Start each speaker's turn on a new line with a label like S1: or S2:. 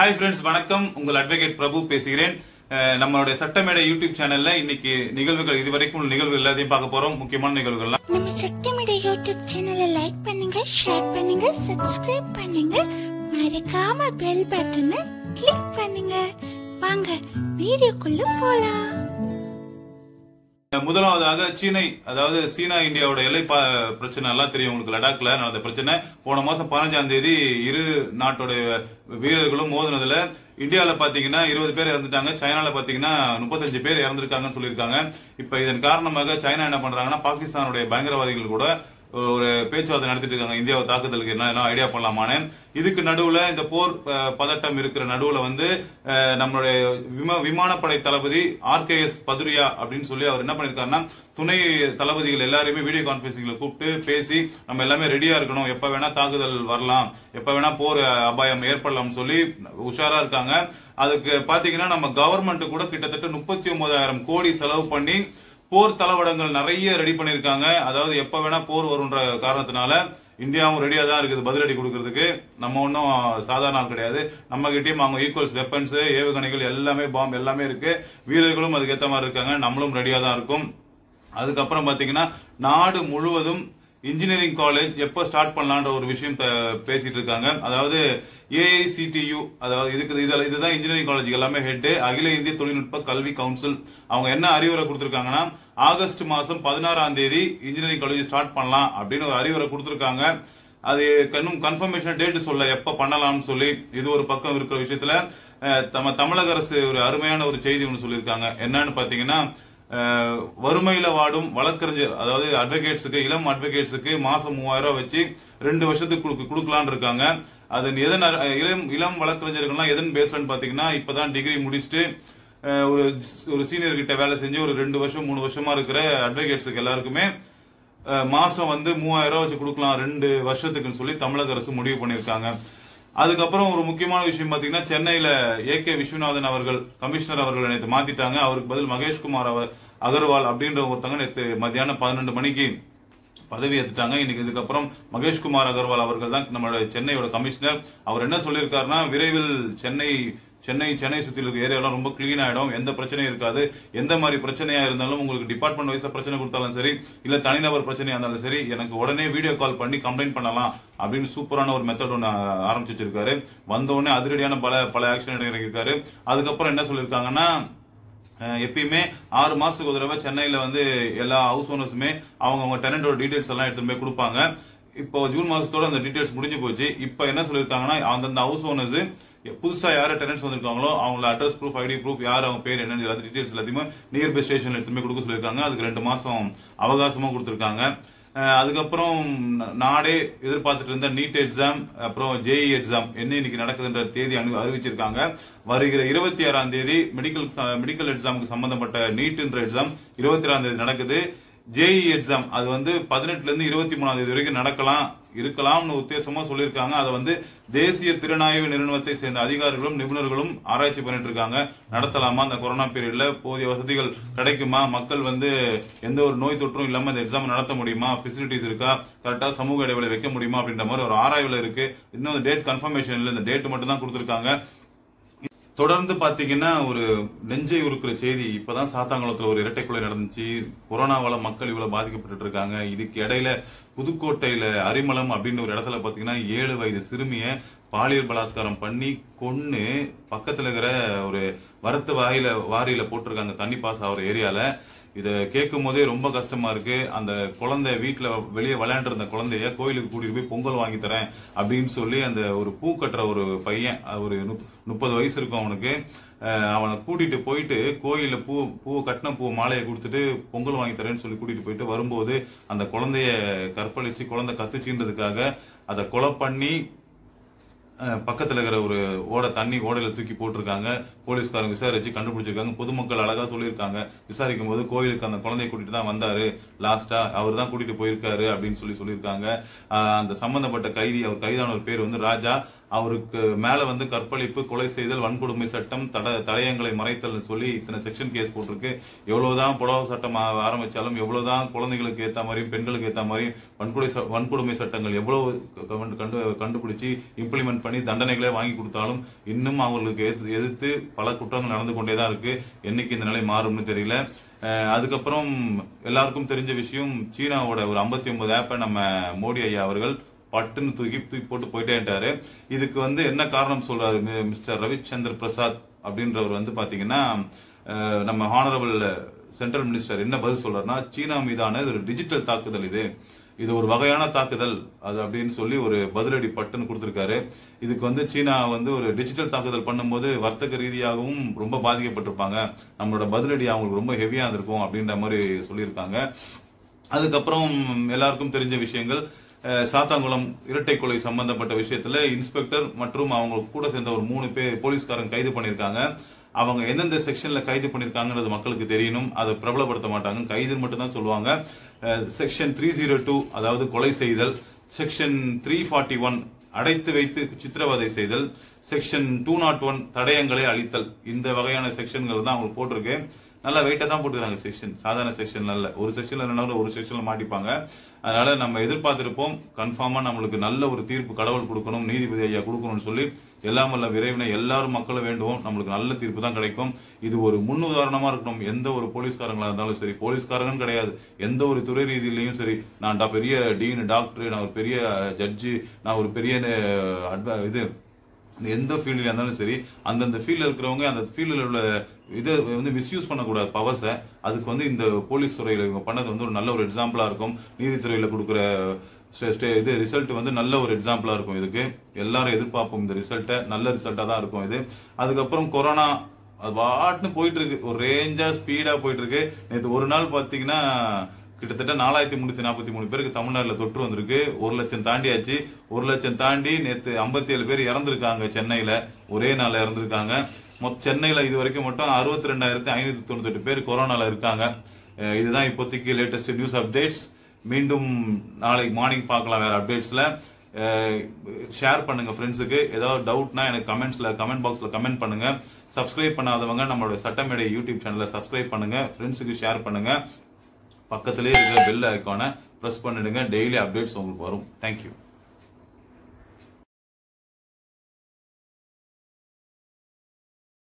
S1: hi friends வணக்கம் உங்கள் advocate பிரபு பேசுகிறேன் அஹ், நம்மளுடைய சட்டமேடை யூடியூப் சேனல்ல இன்னைக்கு நிகழ்வுகள் இதுவரைக்கும் உள்ள நிகழ்வு எல்லாத்தையும் பார்க்க போறோம் முக்கியமான நிகழ்வுகள்லாம்
S2: நம்ம சட்டமிட யூடியூப் சேனலை லைக் பண்ணுங்க ஷேர் பண்ணுங்க சப்ஸ்கிரைப் பண்ணுங்க மறக்காம பெல் பட்டனை கிளிக் பண்ணுங்க வாங்க வீடியோக்குள்ள போலாம்
S1: முதலாவதாக சீனை அதாவது சீனா இந்தியாவோட எல்லை பா- பிரச்சனை எல்லாம் தெரியும் உங்களுக்கு லடாக்ல நடந்த பிரச்சனை போன மாசம் பதினஞ்சாம் தேதி இரு நாட்டோட வீரர்களும் மோதினதுல இந்தியால பாத்தீங்கன்னா இருபது பேர் இறந்துட்டாங்க சைனால பாத்தீங்கன்னா முப்பத்தஞ்சு பேர் இறந்திருக்காங்கன்னு சொல்லியிருக்காங்க இப்ப இதன் காரணமாக சைனா என்ன பண்றாங்கன்னா பாகிஸ்தானுடைய பயங்கரவாதிகள் கூட ஒரு பேச்சுவார்த்தை நடத்திட்டு இருக்காங்க இந்தியாவை தாக்குதலுக்கு என்ன என்ன ஐடியா பண்ணலாமான்னு இதுக்கு நடுவுல இந்த போர் அஹ், பதட்டம் இருக்கிற நடுவுல வந்து அஹ், நம்மளுடைய விம- விமானப்படை தளபதி ஆர்கேஎஸ் பதுரியா அப்படின்னு சொல்லி அவர் என்ன பண்ணிருக்காருன்னா துணை தளபதிகள் எல்லாரையுமே வீடியோ கான்பரன்சிங்ல கூப்பிட்டு பேசி நம்ம எல்லாமே ரெடியா இருக்கணும் எப்ப வேணா தாக்குதல் வரலாம் எப்ப வேணா போர் அபாயம் ஏற்படலாம்னு சொல்லி உஷாரா இருக்காங்க அதுக்கு பாத்தீங்கன்னா நம்ம கவர்மெண்ட் கூட கிட்டத்தட்ட முப்பத்தி ஒன்பதாயிரம் கோடி செலவு பண்ணி போர் தளவாடங்கள் நிறைய ரெடி பண்ணிருக்காங்க அதாவது எப்ப வேணா போர் வரும்ன்ற காரணத்தினால இந்தியாவும் ரெடியா தான் இருக்குது பதிலடி கொடுக்கறதுக்கு நம்ம ஒன்றும் சாதாரண ஆள் கிடையாது நம்ம கிட்டயும் அவங்க ஈக்குவல்ஸ் வெப்பன்ஸ் ஏவுகணைகள் எல்லாமே பாம்பு எல்லாமே இருக்கு வீரர்களும் அதுக்கேற்ற மாதிரி இருக்காங்க நம்மளும் ரெடியா தான் இருக்கும் அதுக்கப்புறம் பாத்தீங்கன்னா நாடு முழுவதும் இன்ஜினியரிங் காலேஜ் எப்போ ஸ்டார்ட் பண்ணலான்ற ஒரு விஷயம் த- பேசிட்டு இருக்காங்க அதாவது ஏஐசிடியு அதாவது இதுக்கு இதில் இதுதான் இன்ஜினியரிங் காலேஜ் எல்லாமே ஹெட் அகில இந்திய தொழில்நுட்ப கல்வி கவுன்சில் அவங்க என்ன அறிவுரை கொடுத்திருக்காங்கன்னா ஆகஸ்ட் மாசம் பதினாறாம் தேதி இன்ஜினியரிங் காலேஜ் ஸ்டார்ட் பண்ணலாம் அப்படின்னு ஒரு அறிவுரை கொடுத்திருக்காங்க அது இன்னும் கன்ஃபர்மேஷன் டேட் சொல்ல எப்ப பண்ணலாம்னு சொல்லி இது ஒரு பக்கம் இருக்கிற விஷயத்துல அஹ், நம்ம தமிழக அரசு ஒரு அருமையான ஒரு செய்தி ஒன்று சொல்லியிருக்காங்க என்னன்னு பாத்தீங்கன்னா அஹ், வறுமையில வாடும் வழக்கறிஞர் அதாவது அட்வொகேட்ஸுக்கு இளம் அட்வொகேட்ஸுக்கு மாசம் மூவாயிரம் ரூபாய் வச்சு ரெண்டு வருஷத்துக்கு கொடுக்க- கொடுக்கலாம்னு இருக்காங்க அது எதன் அர- இளம் இளம் வழக்கறிஞர்கள்லாம் எதன் பேஸ்லன்னு பாத்தீங்கன்னா இப்பதான் டிகிரி முடிச்சுட்டு அஹ், ஒரு ஒரு சீனியர் கிட்ட வேலை செஞ்சு ஒரு ரெண்டு வருஷம் மூணு வருஷமா இருக்கிற அட்வொகேட்ஸுக்கு எல்லாருக்குமே அஹ், மாசம் வந்து மூவாயிரம் ரூபாய் வச்சு கொடுக்கலாம் ரெண்டு வருஷத்துக்குன்னு சொல்லி தமிழக அரசு முடிவு பண்ணிருக்காங்க அதுக்கப்புறம் ஒரு முக்கியமான விஷயம் பாத்தீங்கன்னா சென்னையில ஏ கே விஸ்வநாதன் அவர்கள் கமிஷனர் அவர்கள் நேற்று மாத்திட்டாங்க அவருக்கு பதில் மகேஷ்குமார் அவர் அகர்வால் அப்படின்ற ஒருத்தங்க நேற்று மத்தியானம் பன்னெண்டு மணிக்கு பதவி ஏத்துட்டாங்க இன்னைக்கு இதுக்கப்புறம் மகேஷ்குமார் அகர்வால் அவர்கள் தான் நம்மளோட சென்னையோட கமிஷனர் அவர் என்ன சொல்லியிருக்காருன்னா விரைவில் சென்னை சென்னை சென்னை சுத்தி இருக்க ஏரியாலாம் ரொம்ப கிளீன் ஆயிடும் எந்த பிரச்சனையும் இருக்காது எந்த மாதிரி பிரச்சனையா இருந்தாலும் உங்களுக்கு டிபார்ட்மெண்ட் வைஸா பிரச்சனை கொடுத்தாலும் சரி இல்ல தனிநபர் பிரச்சனையா இருந்தாலும் சரி எனக்கு உடனே வீடியோ கால் பண்ணி கம்ப்ளைண்ட் பண்ணலாம் அப்படின்னு சூப்பரான ஒரு மெத்தட் ஒன்று ஆரம்பிச்சு வச்சிருக்காரு வந்த உடனே அதிரடியான பல பல ஆக்ஷன் எடுத்திருக்காரு அதுக்கப்புறம் என்ன சொல்லியிருக்காங்கன்னா அஹ் எப்பயுமே ஆறு மாசத்துக்கு ஒரு தடவை சென்னையில வந்து எல்லா ஹவுஸ் ஓனர்ஸுமே அவங்க அவங்க டெனண்டோட டீடைல்ஸ் எல்லாம் எடுத்துட்டு போய் கொடுப்பாங்க இப்போ ஜூன் மாசத்தோட அந்த டீடைல்ஸ் முடிஞ்சு போச்சு இப்போ என்ன சொல்லியிருக்காங்கன்னா அந்தந்த ஹவுஸ் ஓனர்ஸ் புதுசா யார டெனன்ஸ் வந்திருக்காங்களோ அவங்கள அட்ரஸ் ப்ரூஃப் ஐடி ப்ரூஃப் யார் அவங்க பேர் என்னன்னு எல்லா டீடைல்ஸ் எல்லாத்தையுமே நியர் பை ஸ்டேஷன் எடுத்துட்டு போய் கொடுக்க சொல்லியிருக்காங்க அதுக்கு ரெண்டு மாசம் அவகாசமா கொடுத்திருக்காங்க அஹ் அதுக்கப்புறம் ந- நாடே எதிர்பார்த்துட்டு இருந்த நீட் எக்ஸாம் அப்புறம் ஜேஇ எக்ஸாம் என்ன இன்னைக்கு நடக்குதுன்ற தேதி அனு- அறிவிச்சிருக்காங்க வருகிற இருபத்தி ஆறாம் தேதி மெடிக்கல் ச- மெடிக்கல் எக்ஸாமுக்கு சம்பந்தப்பட்ட நீட்ன்ற எக்ஸாம் இருபத்தி ஆறாம் தேதி நடக்குது ஜேஇ எக்ஸாம் அது வந்து பதினெட்டுல இருந்து இருபத்தி மூணாம் தேதி வரைக்கும் நடக்கலாம் இருக்கலாம்னு உத்தேசமா சொல்லியிருக்காங்க அதை வந்து தேசிய திறனாய்வு நிறுவனத்தை சேர்ந்த அதிகாரிகளும் நிபுணர்களும் ஆராய்ச்சி பண்ணிட்டு இருக்காங்க நடத்தலாமா அந்த கொரோனா பீரியட்ல போதிய வசதிகள் கிடைக்குமா மக்கள் வந்து எந்த ஒரு நோய் தொற்றும் இல்லாம இந்த எக்ஸாம் நடத்த முடியுமா ஃபெசிலிட்டிஸ் இருக்கா கரெக்டா சமூக இடைவெளி வைக்க முடியுமா அப்படின்ற மாதிரி ஒரு ஆராய்வுல இருக்கு இன்னும் டேட் கன்ஃபர்மேஷன் இல்ல இந்த டேட் மட்டும் தான் கொடுத்திருக்காங்க தொடர்ந்து பாத்தீங்கன்னா ஒரு நெஞ்சை உருக்குற செய்தி இப்பதான் சாத்தாங்குளத்துல ஒரு இரட்டை கொலை நடந்துச்சு கொரோனாவால மக்கள் இவ்வளவு பாதிக்கப்பட்டு இருக்காங்க இதுக்கு இடையில புதுக்கோட்டையில அரிமளம் அப்படின்னு ஒரு இடத்துல பாத்தீங்கன்னா ஏழு வயது சிறுமிய பாலியல் பலாத்காரம் பண்ணி கொன்னு பக்கத்துல இருக்கிற ஒரு வரத்து வாயில வாரியில போட்டிருக்காங்க தண்ணி பாஸ் ஆகிற ஏரியால இத கேட்கும் போதே ரொம்ப கஷ்டமா இருக்கு அந்த குழந்தை வீட்டுல வெளியே விளையாண்டு இருந்த குழந்தைய கோயிலுக்கு கூட்டிட்டு போய் பொங்கல் வாங்கி தரேன் அப்படின்னு சொல்லி அந்த ஒரு பூ கட்டுற ஒரு பையன் அஹ் ஒரு முப்- முப்பது வயசு இருக்கும் அவனுக்கு அஹ் அவனை கூட்டிட்டு போயிட்டு கோயில்ல பூ பூ கட்டின பூ மாலையை கொடுத்துட்டு பொங்கல் வாங்கி தரேன்னு சொல்லி கூட்டிட்டு போயிட்டு வரும்போது அந்த குழந்தைய கற்பழிச்சு குழந்தை கத்துச்சுன்றதுக்காக அதை கொலை பண்ணி அஹ் பக்கத்துல இருக்கிற ஒரு ஓட தண்ணி ஓடையில தூக்கி போட்டிருக்காங்க போலீஸ்காரங்க விசாரிச்சு கண்டுபிடிச்சிருக்காங்க பொதுமக்கள் அழகா சொல்லியிருக்காங்க விசாரிக்கும் போது கோயிலுக்கு அந்த குழந்தைய கூட்டிட்டு தான் வந்தாரு லாஸ்டா அவர் தான் கூட்டிட்டு போயிருக்காரு அப்படின்னு சொல்லி சொல்லியிருக்காங்க அஹ் அந்த சம்பந்தப்பட்ட கைதி அவர் கைதான ஒரு பேர் வந்து ராஜா அவருக்கு மேல வந்து கற்பழிப்பு கொலை செய்தல் வன்கொடுமை சட்டம் தட தடயங்களை மறைத்தல் சொல்லி இத்தனை செக்ஷன் கேஸ் போட்டிருக்கு எவ்வளவுதான் புடவை சட்டம் ஆ- ஆரம்பிச்சாலும் எவ்வளவுதான் குழந்தைகளுக்கு ஏத்த மாதிரியும் பெண்களுக்கு ஏத்த மாதிரியும் வன்கொடை ச- வன்கொடுமை சட்டங்கள் எவ்வளவு க- கண்டு கண்டுபிடிச்சு இம்ப்ளிமெண்ட் பண்ணி தண்டனைகளை வாங்கி கொடுத்தாலும் இன்னும் அவர்களுக்கு எதிர்த்து- எதிர்த்து பல குற்றங்கள் நடந்து கொண்டே தான் இருக்கு என்னைக்கு இந்த நிலை மாறும்னு தெரியல அஹ் அதுக்கப்புறம் எல்லாருக்கும் தெரிஞ்ச விஷயம் சீனாவோட ஒரு 59 ஒன்பது ஆப்பை நம்ம மோடி ஐயா அவர்கள் பட்டுன்னு தூக்கி தூக்கி போட்டு போயிட்டேன்ட்டாரு இதுக்கு வந்து என்ன காரணம் சொல்றாரு மி- மிஸ்டர் ரவிச்சந்திர பிரசாத் அப்படின்றவர் வந்து பாத்தீங்கன்னா அஹ், நம்ம ஹானரபிள் சென்ட்ரல் மினிஸ்டர் என்ன பதில் சொல்றாருன்னா சீனா மீதான இது ஒரு டிஜிட்டல் தாக்குதல் இது இது ஒரு வகையான தாக்குதல் அது அப்படின்னு சொல்லி ஒரு பதிலடி பட்டுன்னு கொடுத்திருக்காரு இதுக்கு வந்து சீனா வந்து ஒரு டிஜிட்டல் தாக்குதல் பண்ணும்போது வர்த்தக ரீதியாகவும் ரொம்ப பாதிக்கப்பட்டிருப்பாங்க நம்மளோட பதிலடி அவங்களுக்கு ரொம்ப ஹெவியா இருந்திருக்கும் அப்படின்ற மாதிரி சொல்லியிருக்காங்க அதுக்கப்புறம் எல்லாருக்கும் தெரிஞ்ச விஷயங்கள் அஹ், சாத்தாங்குளம் இரட்டை கொலை சம்பந்தப்பட்ட விஷயத்துல இன்ஸ்பெக்டர் மற்றும் அவங்க கூட சேர்ந்த ஒரு மூணு பேர் போலீஸ்காரங்க கைது பண்ணிருக்காங்க அவங்க எந்தெந்த செக்ஷன்ல கைது பண்ணிருக்காங்கன்றது மக்களுக்கு தெரியணும் அதை பிரபலப்படுத்த மாட்டாங்க கைது மட்டும் தான் சொல்லுவாங்க செக்ஷன் த்ரீ ஜீரோ டூ அதாவது கொலை செய்தல் செக்ஷன் த்ரீ ஃபார்ட்டி ஒன் அடைத்து வைத்து சித்திரவதை செய்தல் செக்ஷன் டூ நாட் ஒன் தடயங்களை அழித்தல் இந்த வகையான செக்ஷன்கள் தான் அவங்களுக்கு போட்டிருக்கு நல்லா வெயிட்டா தான் போட்டுக்கிறாங்க செக்ஷன் சாதாரண செக்ஷன்ல இல்ல ஒரு செக்ஷன்ல ரெண்டாவது ஒரு செக்ஷன்ல மாட்டிப்பாங்க அதனால நம்ம எதிர்பார்த்திருப்போம் கன்ஃபார்மா நம்மளுக்கு நல்ல ஒரு தீர்ப்பு கடவுள் கொடுக்கணும் நீதிபதி ஐயா கொடுக்கணும்னு சொல்லி எல்லாம் வல்ல விரைவினை எல்லாரும் மக்களும் வேண்டுவோம் நம்மளுக்கு நல்ல தீர்ப்பு தான் கிடைக்கும் இது ஒரு முன் உதாரணமா இருக்கணும் எந்த ஒரு போலீஸ்காரங்களா இருந்தாலும் சரி போலீஸ்காரங்கன்னு கிடையாது எந்த ஒரு துறை ரீதியிலையும் சரி நான் டா- பெரிய டீன் டாக்டர் நான் ஒரு பெரிய ஜட்ஜி நான் ஒரு பெரிய அஹ், adva- இது இந்த எந்த ஃபீல்ட்ல இருந்தாலும் சரி அந்தந்த ஃபீல்ட்ல இருக்கிறவங்க அந்த ஃபீல்டில் உள்ள இதை வந்து மிஸ்யூஸ் பண்ணக்கூடாது பவர்ஸை அதுக்கு வந்து இந்த போலீஸ் துறையில இவங்க பண்ணது வந்து ஒரு நல்ல ஒரு எக்ஸாம்பிளா இருக்கும் நீதித்துறையில கொடுக்குற ஸ்டே- ஸ்டே- இது ரிசல்ட் வந்து நல்ல ஒரு எக்ஸாம்பிளா இருக்கும் இதுக்கு எல்லாரும் எதிர்பார்ப்போம் இந்த ரிசல்ட்டை நல்ல ரிசல்ட்டா தான் இருக்கும் இது அதுக்கப்புறம் கொரோனா அது பாட்டுன்னு போயிட்டு இருக்கு ஒரு ரேஞ்சா ஸ்பீடா போயிட்டு இருக்கு நேற்று ஒரு நாள் பாத்தீங்கன்னா கிட்டத்தட்ட நாலாயிரத்தி முன்னூத்தி நாற்பத்தி மூணு பேருக்கு தமிழ்நாட்டுல தொற்று வந்திருக்கு ஒரு லட்சம் தாண்டியாச்சு ஒரு லட்சம் தாண்டி நேத்து ஐம்பத்தி ஏழு பேர் இறந்திருக்காங்க சென்னையில ஒரே நாள்ல இறந்திருக்காங்க மொத்த சென்னையில இது வரைக்கும் மட்டும் அறுபத்தி ரெண்டாயிரத்தி ஐநூத்தி தொண்ணூத்தி பேர் கொரோனால இருக்காங்க அஹ் இதுதான் இப்போதைக்கு லேட்டஸ்ட் நியூஸ் அப்டேட்ஸ் மீண்டும் நாளைக்கு மார்னிங் பார்க்கலாம் வேற அப்டேட்ஸ்ல ஷேர் பண்ணுங்க ஃப்ரெண்ட்ஸுக்கு ஏதாவது டவுட்னா எனக்கு கமெண்ட்ஸ்ல கமெண்ட் பாக்ஸ்ல கமெண்ட் பண்ணுங்க சப்ஸ்கிரைப் பண்ணாதவங்க நம்மளோட சட்டமேடை யூடியூப் சேனலை சப்ஸ்கிரைப் பண்ணுங்க ஃப்ரெண்ட்ஸுக்கு ஷேர் பண்ணுங்க பக்கத்திலே இருக்கிற பெல் ஐக்கானை ப்ரெஸ் பண்ணிடுங்க டெய்லி அப்டேட்ஸ் உங்களுக்கு வரும் தேங்க்யூ